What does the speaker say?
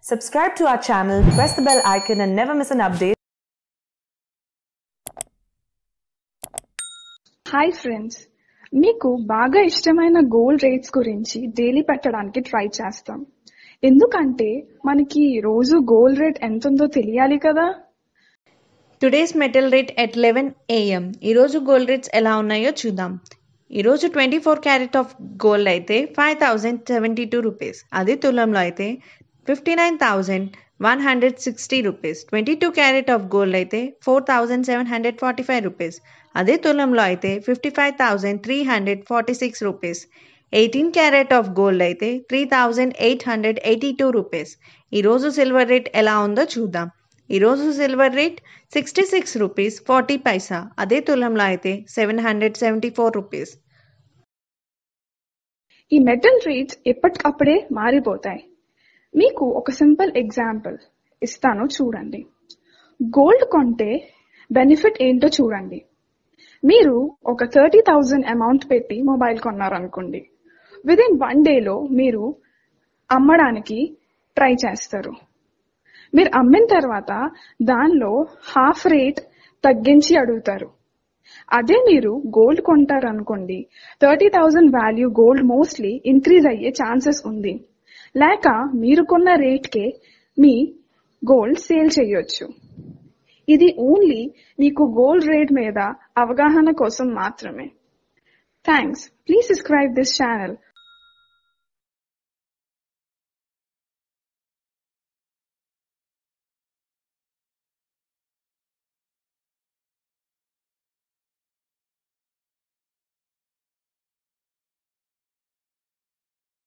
Subscribe to our channel, press the bell icon, and never miss an update. Hi friends మీకు బాగా ఇష్టమైన gold rates గురించి daily పెట్టడానికి try చేస్తాం ఎందుకంటే మనకి రోజు గోల్డ్ రేట్ ఎంత ఉందో తెలియాలి కదా today's metal rate at eleven AM ఈరోజు గోల్డ్ రేట్స్ ఎలా ఉన్నాయో చూద్దాం ఈరోజు twenty four carat of gold అయితే five thousand seventy two rupees అదే తులంలో అయితే fifty nine thousand one hundred sixty rupees twenty two carat of gold అయితే four thousand seven hundred forty five rupees అదే తులంలో అయితే fifty five thousand three hundred forty six rupees eighteen carat of gold అయితే three thousand eight hundred eighty two rupees ఈరోజు silver rate ఎలా ఉందో చూద్దాం ఈరోజు silver rate sixty six rupees forty paisa అదే తులంలో అయితే seven hundred seventy four rupees ఈ మెటల్ రేట్స్ ఎప్పటికప్పుడే మారిపోతాయి మీకు ఒక సింపుల్ ఎగ్జాంపుల్ ఇస్తాను చూడండి గోల్డ్ కొంటే బెనిఫిట్ ఏంటో చూడండి మీరు ఒక థర్టీ థౌజండ్ అమౌంట్ పెట్టి మొబైల్ కొన్నారనుకోండి విద్ ఇన్ వన్ డేలో మీరు అమ్మడానికి ట్రై చేస్తారు మీరు అమ్మిన తర్వాత దానిలో హాఫ్ రేట్ తగ్గించి అడుగుతారు అదే మీరు గోల్డ్ కొంటారు అనుకోండి thirty thousand value gold mostly increase అయ్యే ఛాన్సెస్ ఉంది లేక మీరు కొన్న రేట్కే మీ గోల్డ్ సేల్ చేయొచ్చు ఇది ఓన్లీ మీకు గోల్డ్ రేట్ మీద అవగాహన కోసం మాత్రమే thanks please subscribe this channel